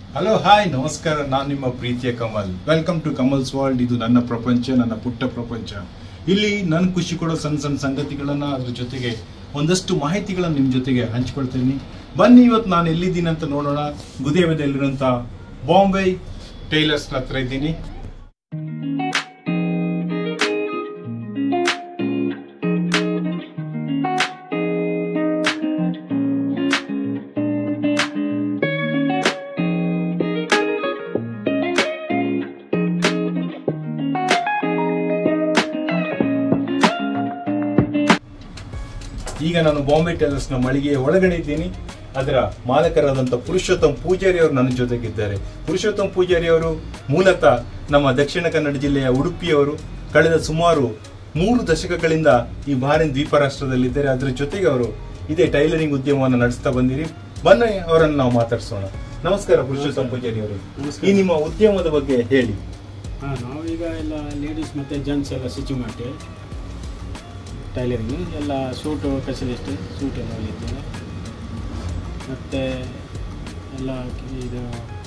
Hello hi ನಮಸ್ಕಾರ ನಾನು ನಿಮ್ಮ ಪ್ರೀತಿಯ Kamal welcome to Kamal's world ಇದು ನನ್ನ ಪ್ರಪಂಚ ನನ್ನ ಪುಟ್ಟ ಪ್ರಪಂಚ ಇಲ್ಲಿ ನನ್ ಖುಷಿ ಕೊಡೋ ಸಣ್ಣ ಸಣ್ಣ ಸಂಗತಿಗಳನ್ನ ಅದ್ರ ಜೊತೆಗೆ ಒಂದಷ್ಟು ಮಾಹಿತಿಗಳನ್ನ ನಿಮ್ ಜೊತೆಗೆ ಹಂಚ್ಕೊಳ್ತೀನಿ ಬನ್ನಿ ಇವತ್ತು ನಾನು ಎಲ್ಲಿದ್ದೀನಿ ಅಂತ ನೋಡೋಣ ಗುದೇವದಲ್ಲಿರುವಂತ ಬಾಂಬೆ ಟೈಲರ್ಸ್ ಹತ್ರ ಇದ್ದೀನಿ ಈಗ ನಾನು ಬಾಂಬೆ ಟೈಲರ್ಸ್ ನ ಮಳಿಗೆಯ ಒಳಗಡೆ ಇದ್ದೀನಿ ಅದರ ಮಾಲಕರಾದಂಥ ಪುರುಷೋತ್ತಮ್ ಪೂಜಾರಿ ಅವರು ನನ್ನ ಜೊತೆಗಿದ್ದಾರೆ ಪುರುಷೋತ್ತಮ್ ಪೂಜಾರಿ ಅವರು ಮೂಲತಃ ನಮ್ಮ ದಕ್ಷಿಣ ಕನ್ನಡ ಜಿಲ್ಲೆಯ ಉಡುಪಿಯವರು ಕಳೆದ ಸುಮಾರು ಮೂರು ದಶಕಗಳಿಂದ ಈ ಬಾರಿನ್ ದ್ವೀಪ ರಾಷ್ಟ್ರದಲ್ಲಿದ್ದಾರೆ ಅದರ ಜೊತೆಗೆ ಅವರು ಇದೇ ಟೈಲರಿಂಗ್ ಉದ್ಯಮವನ್ನು ನಡೆಸ್ತಾ ಬಂದಿರಿ ಬನ್ನಿ ಅವರನ್ನು ನಾವು ಮಾತಾಡ್ಸೋಣ ನಮಸ್ಕಾರ ಪುರುಷೋತ್ತಮ್ ಪೂಜಾರಿ ಅವರು ನಮಸ್ಕಾರ. ಈ ನಿಮ್ಮ ಉದ್ಯಮದ ಬಗ್ಗೆ ಹೇಳಿ ಹಾಂ ನಾವೀಗ ಎಲ್ಲ ಲೇಡೀಸ್ ಮತ್ತು ಜೆಂಟ್ಸ್ ಎಲ್ಲ ಸ್ಟಿಚಿಂಗ್ ಮಾಡ್ತೇವೆ ಟೈಲರಿಂಗ್ ಎಲ್ಲ ಸೂಟು ಸ್ಪೆಷಲಿಸ್ಟ್ ಸೂಟ್ ಎಲ್ಲ ಹೊಲಿತೇವೆ ಮತ್ತು ಎಲ್ಲ ಇದು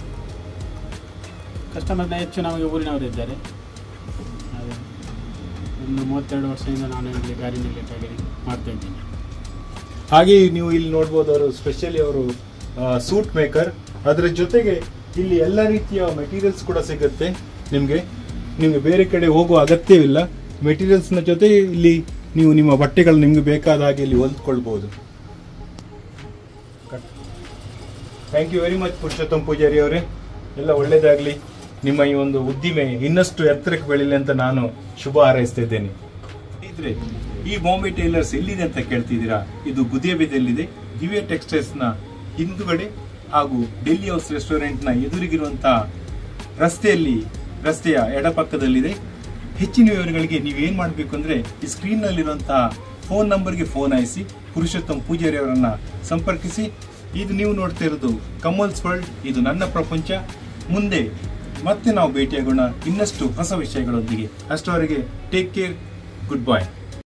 ಕಸ್ಟಮರ್ನ ಹೆಚ್ಚು ನಮಗೆ ಊರಿನವರು ಇದ್ದಾರೆ ಅದೇ ಒಂದು ಮೂವತ್ತೆರಡು ವರ್ಷದಿಂದ ನಾನು ಇಲ್ಲಿ ಗಾರಿನಲ್ಲಿ ಟೈಲರಿಂಗ್ ಮಾಡ್ತಾ ಇದ್ದೀನಿ ಹಾಗೆ ನೀವು ಇಲ್ಲಿ ನೋಡ್ಬೋದು ಅವರು ಸ್ಪೆಷಲಿ ಅವರು ಸೂಟ್ ಮೇಕರ್ ಅದರ ಜೊತೆಗೆ ಇಲ್ಲಿ ಎಲ್ಲ ರೀತಿಯ ಮೆಟೀರಿಯಲ್ಸ್ ಕೂಡ ಸಿಗುತ್ತೆ ನಿಮಗೆ ನಿಮಗೆ ಬೇರೆ ಕಡೆ ಹೋಗುವ ಅಗತ್ಯವಿಲ್ಲ ಮೆಟೀರಿಯಲ್ಸ್ನ ಜೊತೆ ಇಲ್ಲಿ ನೀವು ನಿಮ್ಮ ಬಟ್ಟೆಗಳು ನಿಮಗೆ ಬೇಕಾದ ಹಾಗೆ ಇಲ್ಲಿ ಹೊಲ್ದ್ಕೊಳ್ಬಹುದು thank you very much Purushottam Pujari ಅವರೇ ಎಲ್ಲ ಒಳ್ಳೇದಾಗ್ಲಿ ನಿಮ್ಮ ಈ ಒಂದು ಉದ್ದಿಮೆ ಇನ್ನಷ್ಟು ಎತ್ತರಕ್ಕೆ ಬೆಳಿಲಿ ಅಂತ ನಾನು ಶುಭ ಹಾರೈಸ್ತಾ ಇದ್ದೇನೆ ಇದ್ರೆ ಈ ಬಾಂಬೆ ಟೈಲರ್ಸ್ ಎಲ್ಲಿದೆ ಅಂತ ಕೇಳ್ತಿದ್ದೀರಾ ಇದು ಗುದಿಯಬೆದಲ್ಲಿದೆ ದಿವ್ಯ ಟೆಕ್ಸ್ಟೈಲ್ಸ್ ನ ಹಿಂದುಗಡೆ ಹಾಗೂ ಡೆಲ್ಲಿ ಹೌಸ್ ರೆಸ್ಟೋರೆಂಟ್ ನ ಎದುರಿಗಿರುವಂತಹ ರಸ್ತೆಯಲ್ಲಿ ರಸ್ತೆಯ ಎಡಪಕ್ಕದಲ್ಲಿದೆ ಹೆಚ್ಚಿನ ವಿವರಗಳಿಗೆ ನೀವು ಏನ್ ಮಾಡಬೇಕು ಅಂದ್ರೆ ಈ ಸ್ಕ್ರೀನ್ ನಲ್ಲಿರುವಂತಹ ಫೋನ್ ನಂಬರ್ಗೆ ಫೋನ್ ಹಾಯಿಸಿ ಪುರುಷೋತ್ತಮ್ ಪೂಜಾರಿ ಅವರನ್ನ ಸಂಪರ್ಕಿಸಿ ಇದು ನೀವು ನೋಡ್ತಾ ಇರೋದು ಕಮಲ್ಸ್ ವರ್ಲ್ಡ್ ಇದು ನನ್ನ ಪ್ರಪಂಚ ಮುಂದೆ ಮತ್ತೆ ನಾವು ಭೇಟಿಯಾಗೋಣ ಇನ್ನಷ್ಟು ಹೊಸ ವಿಷಯಗಳೊಂದಿಗೆ ಅಷ್ಟವರೆಗೆ ಟೇಕ್ ಕೇರ್ ಗುಡ್ ಬಾಯ್